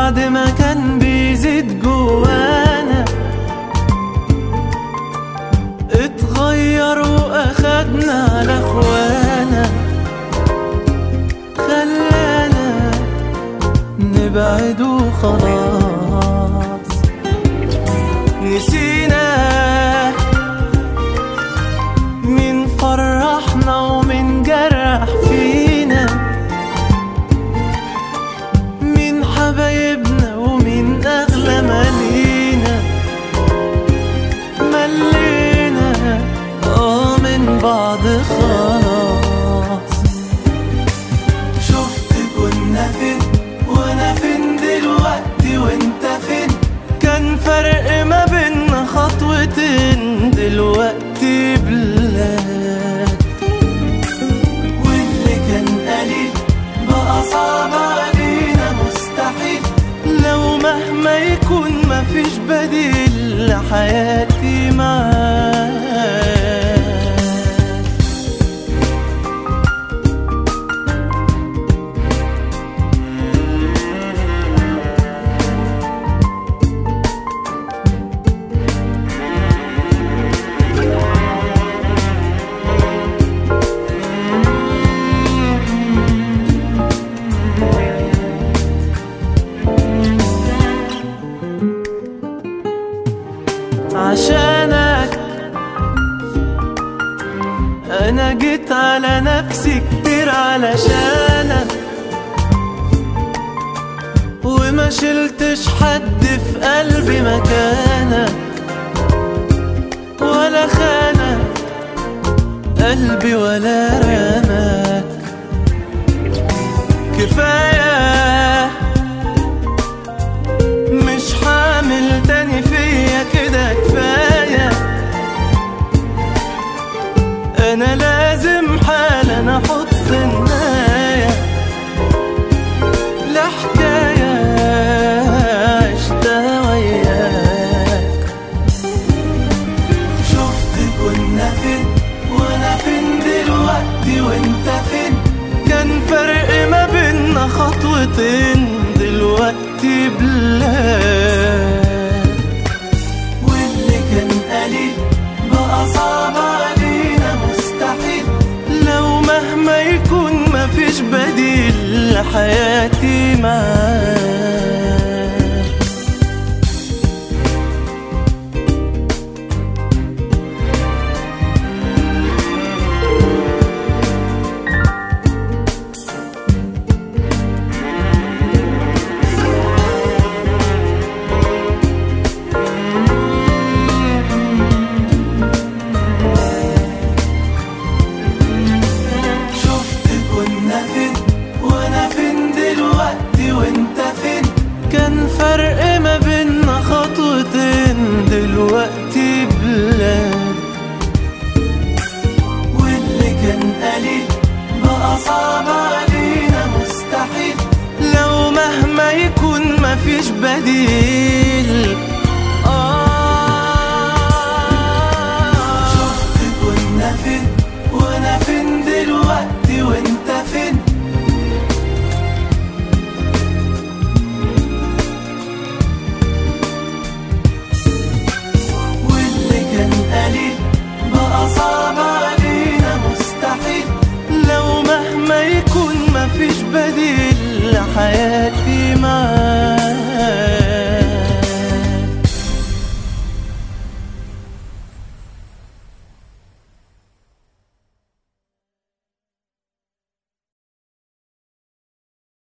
بعد ما كان بيزيد جوانا اتغير واخدنا على اخوانا خلانا نبعد وخلاص نسينا مين فرحنا ومين جرح فينا مين حبايبنا ومين اغلى مالينا ملينا اه من بعض خلاص شفت كنا فين وانا فين دلوقتي وانت فين كان فرق ما بينا خطوتين دلوقتي بلاد واللي كان قليل بقى صعب علينا مستحيل لو مهما يكون مفيش بديل لحياتي معاك عشانك انا جيت على نفسي كتير علشانك وما شلتش حد في قلبي مكانك ولا خانك قلبي ولا رماك كفايه مش حامل تاني فيا كده كفاية أنا لازم حالا أحط النهاية لحكاية عشتها وياك شفت كنا فين وأنا فين دلوقتي وأنت فين كان فرق ما بينا خطوتين دلوقتي بلاد واللي كان قليل بقى صعب علينا مستحيل لو مهما يكون مفيش بديل لحياتي معاك شفت كنا فين وانا فين دلوقتي وانت فين كان فرق ما بينا خطوتين دلوقتي بلاد واللي كان قليل بقى صعب علينا مستحيل لو مهما يكون مفيش بديل آه شفت كنا فين وانا فين دلوقتي وانت فين واللي كان قليل بقى صعب علينا مستحيل لو مهما يكون مفيش بديل لحياتي